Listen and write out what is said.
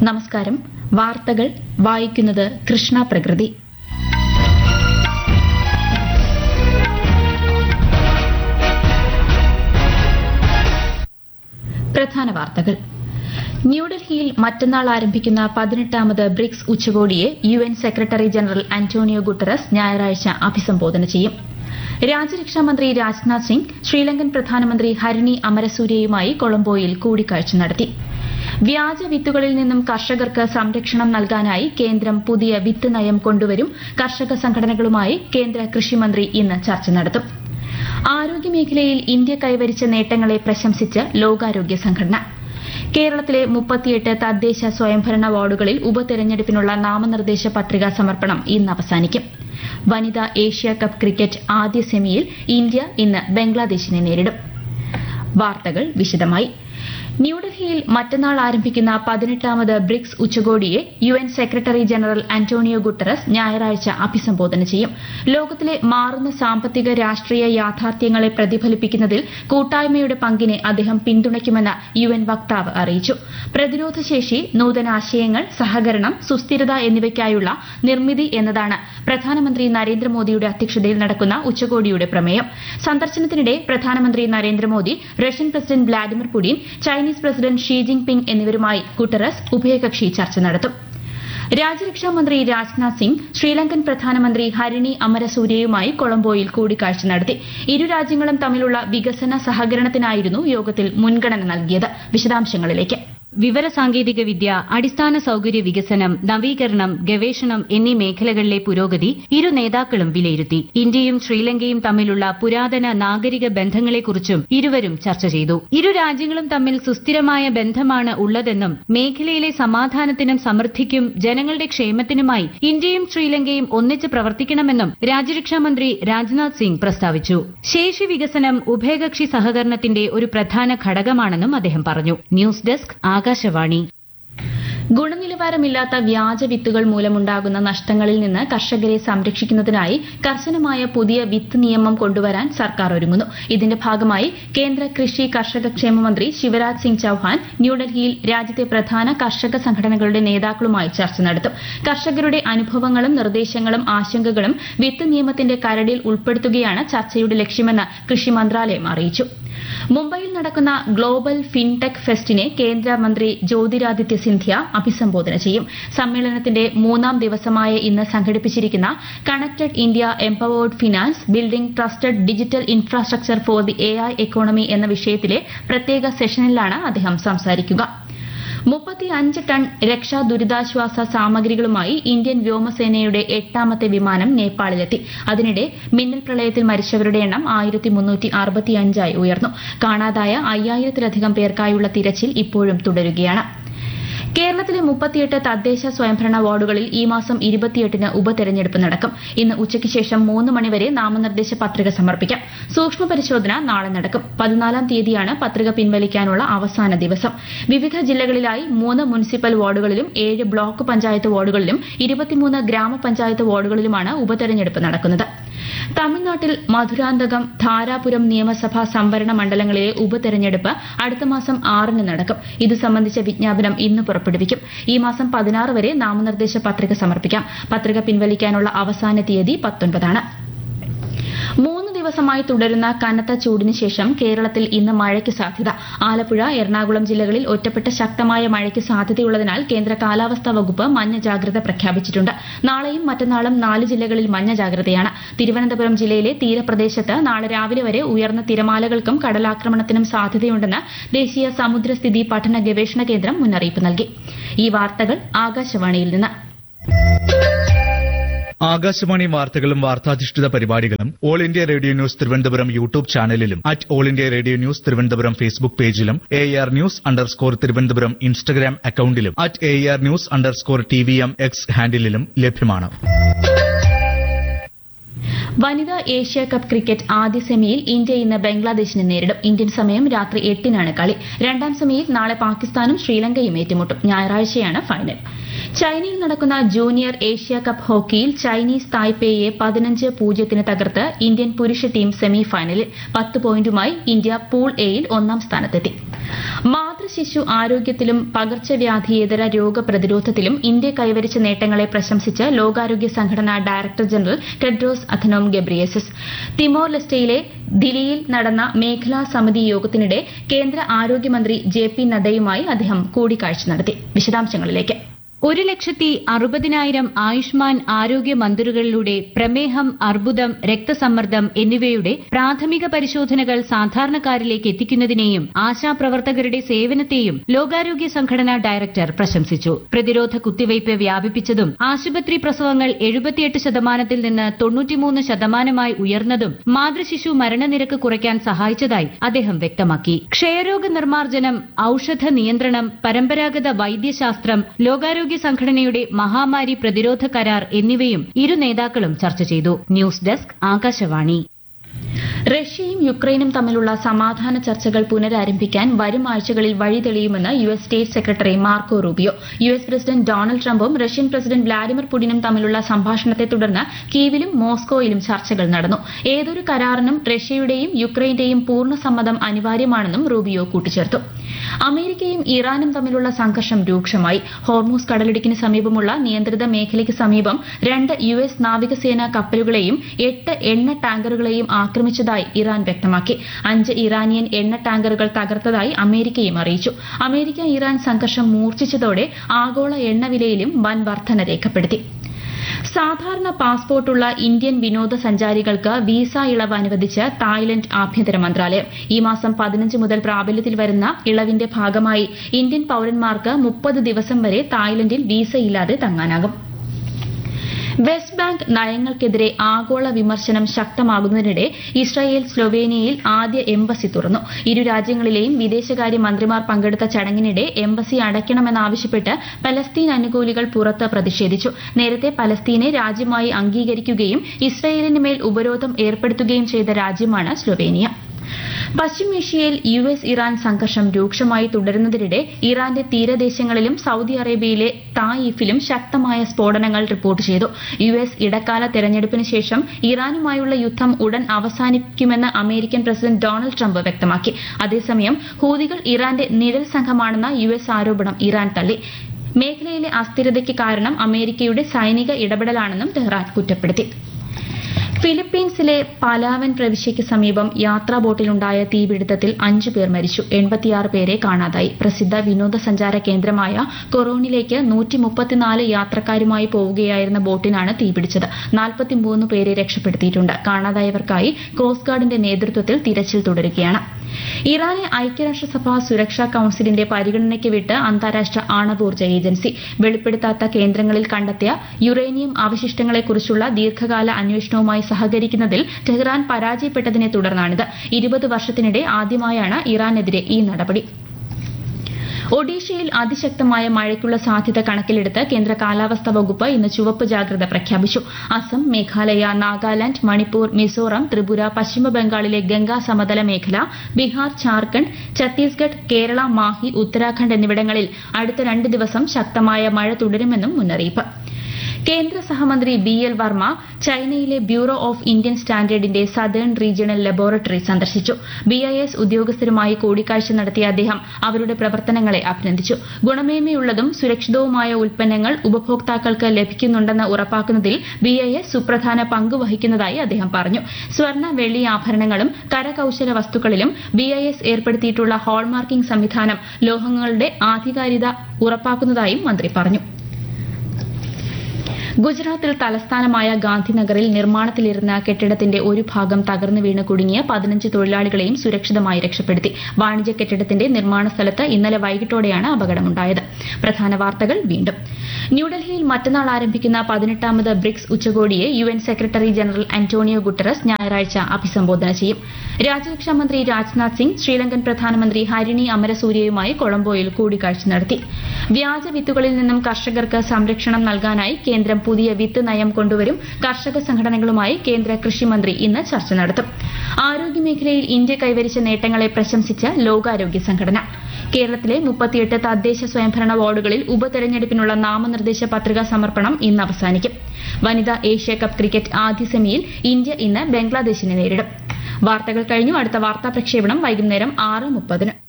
നമസ്കാരം വാർത്തകൾ വായിക്കുന്നത് കൃഷ്ണ പ്രകൃതി പ്രധാന വാർത്തകൾ ന്യൂഡൽഹിയിൽ മറ്റന്നാൾ ആരംഭിക്കുന്ന പതിനെട്ടാമത് ബ്രിക്സ് ഉച്ചകോടിയെ U N secretary general Antonio Guterres ഞായറാഴ്ച അഭിസംബോധന ചെയ്യും രാജ്യരക്ഷാമന്ത്രി രാജ്നാഥ് സിംഗ് ശ്രീലങ്കൻ പ്രധാനമന്ത്രി ഹരിണി അമരസൂര്യയുമായി കൊളംബോയിൽ കൂടിക്കാഴ്ച നടത്തി വ്യാജ വിത്തുകളിൽ നിന്നും കർഷകർക്ക് സംരക്ഷണം നൽകാനായി കേന്ദ്രം പുതിയ വിത്ത് നയം കൊണ്ടുവരും കർഷക സംഘടനകളുമായി കേന്ദ്ര കൃഷിമന്ത്രി ഇന്ന് ചർച്ച നടത്തും ആരോഗ്യമേഖലയിൽ ഇന്ത്യ കൈവരിച്ച നേട്ടങ്ങളെ പ്രശംസിച്ച് ലോകാരോഗ്യ സംഘടന കേരളത്തിലെ മുപ്പത്തിയെട്ട് തദ്ദേശ സ്വയംഭരണ വാർഡുകളിൽ ഉപതെരഞ്ഞെടുപ്പിനുള്ള നാമനിർദ്ദേശ പത്രികാ സമർപ്പണം ഇന്ന് അവസാനിക്കും വനിതാ ഏഷ്യ കപ്പ് ക്രിക്കറ്റ് ആദ്യ സെമിയിൽ ഇന്ത്യ ഇന്ന് ബംഗ്ലാദേശിനെ നേരിടും വാർത്തകൾ വിശദമായി ന്യൂഡൽഹിയിൽ മറ്റന്നാൾ ആരംഭിക്കുന്ന പതിനെട്ടാമത് ബ്രിക്സ് ഉച്ചകോടിയെ U N secretary general Antonio Guterres ഞായറാഴ്ച അഭിസംബോധന ചെയ്യും ലോകത്തിലെ മാറുന്ന സാമ്പത്തിക രാഷ്ട്രീയ യാഥാർത്ഥ്യങ്ങളെ പ്രതിഫലിപ്പിക്കുന്നതിൽ കൂട്ടായ്മയുടെ പങ്കിനെ അദ്ദേഹം പിന്തുണയ്ക്കുമെന്ന് യു എൻ വക്താവ് അറിയിച്ചു പ്രതിരോധശേഷി നൂതനാശയങ്ങൾ സഹകരണം സുസ്ഥിരത എന്നിവയ്ക്കായുള്ള നിർമ്മിതി എന്നതാണ് പ്രധാനമന്ത്രി നരേന്ദ്രമോദിയുടെ അധ്യക്ഷതയിൽ നടക്കുന്ന ഉച്ചകോടിയുടെ പ്രമേയം സന്ദർശനത്തിനിടെ പ്രധാനമന്ത്രി Narendra Modi Russian president Vladimir Putin Chinese president Xi ജിങ് ping എന്നിവരുമായി ഗുട്ടറസ് ഉഭയകക്ഷി ചർച്ച നടത്തും രാജ്യരക്ഷാമന്ത്രി രാജ്നാഥ് സിംഗ് ശ്രീലങ്കൻ പ്രധാനമന്ത്രി ഹരിണി അമരസൂര്യയുമായി കൊളംബോയിൽ കൂടിക്കാഴ്ച നടത്തി ഇരു രാജ്യങ്ങളും തമ്മിലുള്ള വികസന സഹകരണത്തിനായിരുന്നു യോഗത്തിൽ മുൻഗണന നൽകിയത് വിശദാംശങ്ങളിലേക്ക് വിവരസാങ്കേതിക വിദ്യ അടിസ്ഥാന സൌകര്യ വികസനം നവീകരണം ഗവേഷണം എന്നീ മേഖലകളിലെ പുരോഗതി ഇരു നേതാക്കളും വിലയിരുത്തി ഇന്ത്യയും ശ്രീലങ്കയും തമ്മിലുള്ള പുരാതന നാഗരിക ബന്ധങ്ങളെക്കുറിച്ചും ഇരുവരും ചർച്ച ചെയ്തു ഇരു രാജ്യങ്ങളും തമ്മിൽ സുസ്ഥിരമായ ബന്ധമാണ് ഉള്ളതെന്നും മേഖലയിലെ സമാധാനത്തിനും സമൃദ്ധിക്കും ജനങ്ങളുടെ ക്ഷേമത്തിനുമായി ഇന്ത്യയും ശ്രീലങ്കയും ഒന്നിച്ച് പ്രവർത്തിക്കണമെന്നും രാജ്യരക്ഷാമന്ത്രി രാജ്നാഥ് സിംഗ് പ്രസ്താവിച്ചു ശേഷി വികസനം ഉഭയകക്ഷി സഹകരണത്തിന്റെ ഒരു പ്രധാന ഘടകമാണെന്നും അദ്ദേഹം പറഞ്ഞു ന്യൂസ് ഡെസ്ക് ആകാശവാണി ഗുണനിലവാരമില്ലാത്ത വ്യാജ വിത്തുകൾ മൂലമുണ്ടാകുന്ന നഷ്ടങ്ങളിൽ നിന്ന് കർഷകരെ സംരക്ഷിക്കുന്നതിനായി കർശനമായ പുതിയ വിത്ത് നിയമം കൊണ്ടുവരാൻ സർക്കാർ ഒരുങ്ങുന്നു ഇതിന്റെ ഭാഗമായി കേന്ദ്ര കൃഷി കർഷക ക്ഷേമ മന്ത്രി ശിവരാജ് സിംഗ് ചൌഹാൻ ന്യൂഡൽഹിയിൽ രാജ്യത്തെ പ്രധാന കർഷക സംഘടനകളുടെ നേതാക്കളുമായി ചർച്ച നടത്തും കർഷകരുടെ അനുഭവങ്ങളും നിർദ്ദേശങ്ങളും ആശങ്കകളും വിത്ത് നിയമത്തിന്റെ കരടിൽ ഉൾപ്പെടുത്തുകയാണ് ചർച്ചയുടെ ലക്ഷ്യമെന്ന് കൃഷി മന്ത്രാലയം അറിയിച്ചു മുംബൈയിൽ നടക്കുന്ന ഗ്ലോബൽ ഫിൻടെക് ഫെസ്റ്റിനെ കേന്ദ്രമന്ത്രി ജ്യോതിരാദിത്യ സിന്ധ്യ അഭിസംബോധന ചെയ്യും സമ്മേളനത്തിന്റെ മൂന്നാം ദിവസമായ ഇന്ന് സംഘടിപ്പിച്ചിരിക്കുന്ന connected India empowered finance building trusted digital infrastructure for the A I economy എന്ന വിഷയത്തിലെ പ്രത്യേക സെഷനിലാണ് അദ്ദേഹം സംസാരിക്കുക മുപ്പത്തിയഞ്ച് ടൺ രക്ഷാ ദുരിതാശ്വാസ സാമഗ്രികളുമായി ഇന്ത്യൻ വ്യോമസേനയുടെ എട്ടാമത്തെ വിമാനം നേപ്പാളിലെത്തി അതിനിടെ മിന്നൽ പ്രളയത്തിൽ മരിച്ചവരുടെ എണ്ണം ആയിരത്തി മുന്നൂറ്റി അറുപത്തിയഞ്ചായി ഉയർന്നു കാണാതായ അയ്യായിരത്തിലധികം പേർക്കായുള്ള തിരച്ചിൽ ഇപ്പോഴും തുടരുകയാണ് കേരളത്തിലെ മുപ്പത്തിയെട്ട് തദ്ദേശ സ്വയംഭരണ വാർഡുകളിൽ ഈ മാസം ഇരുപത്തിയെട്ടിന് ഉപതെരഞ്ഞെടുപ്പ് നടക്കും ഇന്ന് ഉച്ചയ്ക്ക് ശേഷം മൂന്ന് മണിവരെ നാമനിർദ്ദേശ പത്രിക സമർപ്പിക്കാം സൂക്ഷ്മ പരിശോധന നാളെ നടക്കും പതിനാലാം തീയതിയാണ് പത്രിക പിൻവലിക്കാനുള്ള അവസാന ദിവസം വിവിധ ജില്ലകളിലായി മൂന്ന് മുനിസിപ്പൽ വാർഡുകളിലും ഏഴ് ബ്ലോക്ക് പഞ്ചായത്ത് വാർഡുകളിലും ഇരുപത്തിമൂന്ന് ഗ്രാമപഞ്ചായത്ത് വാർഡുകളിലുമാണ് ഉപതെരഞ്ഞെടുപ്പ് നടക്കുന്നത് തമിഴ്നാട്ടിൽ മധുരാന്തകം ധാരാപുരം നിയമസഭാ സംവരണ മണ്ഡലങ്ങളിലെ ഉപതെരഞ്ഞെടുപ്പ് അടുത്ത മാസം ആറിന് നടക്കും ഇത് സംബന്ധിച്ച വിജ്ഞാപനം ഇന്ന് പുറപ്പെടുവിക്കും ഈ മാസം പതിനാറ് വരെ നാമനിർദ്ദേശ പത്രിക സമർപ്പിക്കാം പത്രിക പിൻവലിക്കാനുള്ള അവസാന തീയതി പത്തൊൻപതാണ് മൂന്ന് ദിവസമായി തുടരുന്ന കനത്ത ചൂടിന് ശേഷം കേരളത്തിൽ ഇന്ന് മഴയ്ക്ക് സാധ്യത ആലപ്പുഴ എറണാകുളം ജില്ലകളിൽ ഒറ്റപ്പെട്ട ശക്തമായ മഴയ്ക്ക് സാധ്യതയുള്ളതിനാൽ കേന്ദ്ര കാലാവസ്ഥാ വകുപ്പ് മഞ്ഞ ജാഗ്രത പ്രഖ്യാപിച്ചിട്ടുണ്ട് നാളെയും മറ്റന്നാളും നാല് ജില്ലകളിൽ മഞ്ഞ ജാഗ്രതയാണ് തിരുവനന്തപുരം ജില്ലയിലെ തീരപ്രദേശത്ത് നാളെ രാവിലെ വരെ ഉയർന്ന തിരമാലകൾക്കും കടലാക്രമണത്തിനും സാധ്യതയുണ്ടെന്ന് ദേശീയ സമുദ്രസ്ഥിതി പഠന ഗവേഷണ കേന്ദ്രം മുന്നറിയിപ്പ് നൽകി ഈ വാർത്തകൾ ആകാശവാണിയിൽ നിന്ന് ആകാശവാണി വാർത്തകളും വാർത്താധിഷ്ഠിത പരിപാടികളും All India Radio News Thiruvananthapuram YouTube ചാനലിലും at All India Radio News Thiruvananthapuram Facebook പേജിലും A R news underscore Thiruvananthapuram Instagram അക്കൌണ്ടിലും at A R news underscore T V M X ഹാൻഡിലും ലഭ്യമാണ് വനിതാ ഏഷ്യ കപ്പ് ക്രിക്കറ്റ് ആദ്യ സെമിയിൽ ഇന്ത്യ ഇന്ന് ബംഗ്ലാദേശിനെ നേരിടും ഇന്ത്യൻ സമയം രാത്രി എട്ടിനാണ് കളി രണ്ടാം സെമിയിൽ നാളെ പാകിസ്ഥാനും ശ്രീലങ്കയും ഏറ്റുമുട്ടും ഞായറാഴ്ചയാണ് ഫൈനൽ ചൈനയിൽ നടക്കുന്ന ജൂനിയർ ഏഷ്യ കപ്പ് ഹോക്കിയിൽ ചൈനീസ് തായ്പേയെ പതിനഞ്ച് പൂജ്യത്തിന് തകർത്ത് ഇന്ത്യൻ പുരുഷ ടീം സെമി ഫൈനലിൽ പത്ത് പോയിന്റുമായി ഇന്ത്യ പൂൾ എയിൽ ഒന്നാം സ്ഥാനത്തെത്തി മാതൃശിശു ആരോഗ്യത്തിലും പകർച്ചവ്യാധിയേതര രോഗപ്രതിരോധത്തിലും ഇന്ത്യ കൈവരിച്ച നേട്ടങ്ങളെ പ്രശംസിച്ച് ലോകാരോഗ്യ സംഘടന director general Tedros Adhanom Ghebreyesus Timor ലെസ്റ്റയിലെ ദില്ലിയിൽ നടന്ന മേഖലാ സമിതി യോഗത്തിനിടെ കേന്ദ്ര ആരോഗ്യമന്ത്രി ജെ പി നദ്ദയുമായി അദ്ദേഹം കൂടിക്കാഴ്ച നടത്തി വിശദാംശങ്ങളിലേക്ക് ഒരു ലക്ഷത്തി അറുപതിനായിരം ആയുഷ്മാൻ ആരോഗ്യ മന്ദിറുകളിലൂടെ പ്രമേഹം അർബുദം രക്തസമ്മർദ്ദം എന്നിവയുടെ പ്രാഥമിക പരിശോധനകൾ സാധാരണക്കാരിലേക്ക് എത്തിക്കുന്നതിനെയും ആശാപ്രവർത്തകരുടെ സേവനത്തെയും ലോകാരോഗ്യ സംഘടനാ ഡയറക്ടർ പ്രശംസിച്ചു പ്രതിരോധ കുത്തിവയ്പ് വ്യാപിപ്പിച്ചതും ആശുപത്രി പ്രസവങ്ങൾ എഴുപത്തിയെട്ട് ശതമാനത്തിൽ നിന്ന് തൊണ്ണൂറ്റിമൂന്ന് ശതമാനമായി ഉയർന്നതും മാതൃശിശു മരണനിരക്ക് കുറയ്ക്കാൻ സഹായിച്ചതായി അദ്ദേഹം വ്യക്തമാക്കി ക്ഷയരോഗ നിർമ്മാർജ്ജനം ഔഷധ നിയന്ത്രണം പരമ്പരാഗത വൈദ്യശാസ്ത്രം ലോകാരോഗ്യ സംഘടനയുടെ മഹാമാരി പ്രതിരോധ കരാർ എന്നിവയും ഇരു നേതാക്കളും ചർച്ച ചെയ്തു ന്യൂസ് ഡെസ്ക് ആകാശവാണി റഷ്യയും യുക്രൈനും തമ്മിലുള്ള സമാധാന ചർച്ചകൾ പുനരാരംഭിക്കാൻ വരും ആഴ്ചകളിൽ വഴി തെളിയുമെന്ന് U S state secretary Marco Rubio U S president Donald ട്രംപും റഷ്യൻ പ്രസിഡന്റ് വ്ളാഡിമിർ പുടിനും തമ്മിലുള്ള സംഭാഷണത്തെ തുടർന്ന് കീവിലും മോസ്കോയിലും ചർച്ചകൾ നടന്നു ഏതൊരു കരാറിനും റഷ്യയുടെയും യുക്രൈന്റെയും പൂർണ്ണ സമ്മതം അനിവാര്യമാണെന്നും റൂബിയോ കൂട്ടിച്ചേർത്തു അമേരിക്കയും ഇറാനും തമ്മിലുള്ള സംഘർഷം രൂക്ഷമായി ഹോർമൂസ് കടലിടുക്കിന് സമീപമുള്ള നിയന്ത്രിത മേഖലയ്ക്ക് സമീപം രണ്ട് യു എസ് നാവികസേനാ കപ്പലുകളെയും എട്ട് എണ്ണ ടാങ്കറുകളെയും ആക്രമിച്ചതായി ഇറാൻ വ്യക്തമാക്കി അഞ്ച് ഇറാനിയൻ എണ്ണ ടാങ്കറുകൾ തകർത്തതായി അമേരിക്കയും അറിയിച്ചു അമേരിക്ക ഇറാൻ സംഘർഷം മൂർച്ഛിച്ചതോടെ ആഗോള എണ്ണവിലയിലും വൻ വർധന രേഖപ്പെടുത്തി സാധാരണ പാസ്പോർട്ടുള്ള ഇന്ത്യൻ വിനോദസഞ്ചാരികൾക്ക് വിസ ഇളവ് അനുവദിച്ച് തായ്ലൻഡ് ആഭ്യന്തര മന്ത്രാലയം ഈ മാസം പതിനഞ്ച് മുതൽ പ്രാബല്യത്തിൽ വരുന്ന ഇളവിന്റെ ഭാഗമായി ഇന്ത്യൻ പൌരന്മാർക്ക് മുപ്പത് ദിവസം വരെ തായ്ലൻഡിൽ വിസയില്ലാതെ തങ്ങാനാകും വെസ്റ്റ് ബാങ്ക് നയങ്ങൾക്കെതിരെ ആഗോള വിമർശനം ശക്തമാകുന്നതിനിടെ ഇസ്രായേൽ സ്ലൊവേനിയയിൽ ആദ്യ എംബസി തുറന്നു ഇരു രാജ്യങ്ങളിലെയും വിദേശകാര്യ മന്ത്രിമാർ പങ്കെടുത്ത ചടങ്ങിനിടെ എംബസി അടയ്ക്കണമെന്നാവശ്യപ്പെട്ട് പലസ്തീൻ അനുകൂലികൾ പുറത്ത് പ്രതിഷേധിച്ചു നേരത്തെ പലസ്തീനെ രാജ്യമായി അംഗീകരിക്കുകയും ഇസ്രായേലിന് മേൽ ഉപരോധം ഏർപ്പെടുത്തുകയും ചെയ്ത രാജ്യമാണ് സ്ലൊവേനിയ പശ്ചിമേഷ്യയിൽ യു എസ് ഇറാൻ സംഘർഷം രൂക്ഷമായി തുടരുന്നതിനിടെ ഇറാന്റെ തീരദേശങ്ങളിലും സൌദി അറേബ്യയിലെ തായിഫിലും ശക്തമായ സ്ഫോടനങ്ങൾ റിപ്പോർട്ട് ചെയ്തു യു എസ് ഇടക്കാല തെരഞ്ഞെടുപ്പിന് ശേഷം ഇറാനുമായുള്ള യുദ്ധം ഉടൻ അവസാനിക്കുമെന്ന് അമേരിക്കൻ പ്രസിഡന്റ് ഡൊണാൾഡ് ട്രംപ് വ്യക്തമാക്കി അതേസമയം ഹൂതികൾ ഇറാന്റെ നിഴൽ സംഘമാണെന്ന യു എസ് ആരോപണം ഇറാൻ തള്ളി മേഖലയിലെ അസ്ഥിരതയ്ക്ക് കാരണം അമേരിക്കയുടെ സൈനിക ഇടപെടലാണെന്നും തെഹ്റാൻ കുറ്റപ്പെടുത്തി ഫിലിപ്പീൻസിലെ പലാവൻ പ്രവിശ്യയ്ക്ക് സമീപം യാത്രാ ബോട്ടിലുണ്ടായ തീപിടുത്തത്തിൽ അഞ്ചു പേർ മരിച്ചു എൺപത്തിയാറ് പേരെ കാണാതായി പ്രസിദ്ധ വിനോദസഞ്ചാര കേന്ദ്രമായ കൊറോണിലേക്ക് നൂറ്റി മുപ്പത്തിനാല് യാത്രക്കാരുമായി പോവുകയായിരുന്ന ബോട്ടിനാണ് തീപിടിച്ചത് നാൽപ്പത്തിമൂന്ന് പേരെ രക്ഷപ്പെടുത്തിയിട്ടുണ്ട് കാണാതായവർക്കായി കോസ്റ്റ് ഗാർഡിന്റെ നേതൃത്വത്തിൽ തിരച്ചിൽ തുടരുകയാണ് ഇറാനെ ഐക്യരാഷ്ട്രസഭ സുരക്ഷാ കൌൺസിലിന്റെ പരിഗണനയ്ക്ക് വിട്ട് അന്താരാഷ്ട്ര ആണവോർജ്ജ ഏജൻസി വെളിപ്പെടുത്താത്ത കേന്ദ്രങ്ങളിൽ കണ്ടെത്തിയ യുറേനിയം അവശിഷ്ടങ്ങളെക്കുറിച്ചുള്ള ദീർഘകാല അന്വേഷണവുമായി സഹകരിക്കുന്നതിൽ ടെഹ്റാൻ പരാജയപ്പെട്ടതിനെ തുടർന്നാണിത് ഇരുപത് വർഷത്തിനിടെ ആദ്യമായാണ് ഇറാനെതിരെ ഈ നടപടി ഒഡീഷയിൽ അതിശക്തമായ മഴയ്ക്കുള്ള സാധ്യത കണക്കിലെടുത്ത് കേന്ദ്ര കാലാവസ്ഥാ വകുപ്പ് ഇന്ന് ചുവപ്പ് ജാഗ്രത പ്രഖ്യാപിച്ചു അസം മേഘാലയ നാഗാലാന്റ് മണിപ്പൂർ മിസോറാം ത്രിപുര പശ്ചിമബംഗാളിലെ ഗംഗാ സമതല മേഖല ബീഹാർ ഝാർഖണ്ഡ് ഛത്തീസ്ഗഡ് കേരള മാഹി ഉത്തരാഖണ്ഡ് എന്നിവിടങ്ങളിൽ അടുത്ത രണ്ട് ദിവസം ശക്തമായ മഴ തുടരുമെന്നും മുന്നറിയിപ്പ് കേന്ദ്ര സഹമന്ത്രി ബി എൽ വർമ്മ ചൈനയിലെ ബ്യൂറോ ഓഫ് ഇന്ത്യൻ സ്റ്റാൻഡേർഡിന്റെ സദേൺ റീജിയണൽ ലബോറട്ടറി സന്ദർശിച്ചു ബിഐഎസ് ഉദ്യോഗസ്ഥരുമായി കൂടിക്കാഴ്ച നടത്തിയ അദ്ദേഹം അവരുടെ പ്രവർത്തനങ്ങളെ അഭിനന്ദിച്ചു ഗുണമേന്മയുള്ളതും സുരക്ഷിതവുമായ ഉൽപ്പന്നങ്ങൾ ഉപഭോക്താക്കൾക്ക് ലഭിക്കുന്നുണ്ടെന്ന് ഉറപ്പാക്കുന്നതിൽ ബിഐഎസ് സുപ്രധാന പങ്ക് വഹിക്കുന്നതായി അദ്ദേഹം പറഞ്ഞു സ്വർണ്ണ വെള്ളി ആഭരണങ്ങളും കരകൌശല വസ്തുക്കളിലും ബിഐഎസ് ഏർപ്പെടുത്തിയിട്ടുള്ള ഹാൾമാർക്കിംഗ് സംവിധാനം ലോഹങ്ങളുടെ ആധികാരികത ഉറപ്പാക്കുന്നതായും മന്ത്രി പറഞ്ഞു ഗുജറാത്തിൽ തലസ്ഥാനമായ ഗാന്ധിനഗറിൽ നിർമ്മാണത്തിലിരുന്ന കെട്ടിടത്തിന്റെ ഒരു ഭാഗം തകർന്നു വീണ് കുടുങ്ങിയ പതിനഞ്ച് തൊഴിലാളികളെയും സുരക്ഷിതമായി രക്ഷപ്പെടുത്തി വാണിജ്യ കെട്ടിടത്തിന്റെ നിർമ്മാണ സ്ഥലത്ത് ഇന്നലെ വൈകിട്ടോടെയാണ് അപകടമുണ്ടായത് പ്രധാന വാർത്തകൾ വീണ്ടും ന്യൂഡൽഹിയിൽ മറ്റന്നാൾ ആരംഭിക്കുന്ന പതിനെട്ടാമത് ബ്രിക്സ് ഉച്ചകോടിയെ U N secretary general Antonio Guterres ഞായറാഴ്ച അഭിസംബോധന ചെയ്യും രാജ്യരക്ഷാമന്ത്രി രാജ്നാഥ് സിംഗ് ശ്രീലങ്കൻ പ്രധാനമന്ത്രി ഹരിണി അമരസൂര്യയുമായി കൊളംബോയിൽ കൂടിക്കാഴ്ച നടത്തി വ്യാജ വിത്തുകളിൽ നിന്നും കർഷകർക്ക് സംരക്ഷണം നൽകാനായി കേന്ദ്രം പുതിയ വിത്ത് നയം കൊണ്ടുവരും കർഷക സംഘടനകളുമായി കേന്ദ്ര കൃഷിമന്ത്രി ഇന്ന് ചർച്ച നടത്തും ആരോഗ്യമേഖലയിൽ ഇന്ത്യ കൈവരിച്ച നേട്ടങ്ങളെ പ്രശംസിച്ച് ലോകാരോഗ്യ സംഘടന കേരളത്തിലെ മുപ്പത്തിയെട്ട് തദ്ദേശ സ്വയംഭരണ വാർഡുകളിൽ ഉപതെരഞ്ഞെടുപ്പിനുള്ള നാമനിർദ്ദേശ പത്രികാ സമർപ്പണം ഇന്ന് അവസാനിക്കും വനിതാ ഏഷ്യ കപ്പ് ക്രിക്കറ്റ് ആദ്യ സെമിയിൽ ഇന്ത്യ ഇന്ന് ബംഗ്ലാദേശിനെ നേരിടും വാർത്തകൾ കഴിഞ്ഞു അടുത്ത വാർത്താ പ്രക്ഷേപണം വൈകുന്നേരം ആറ് മുപ്പതിന്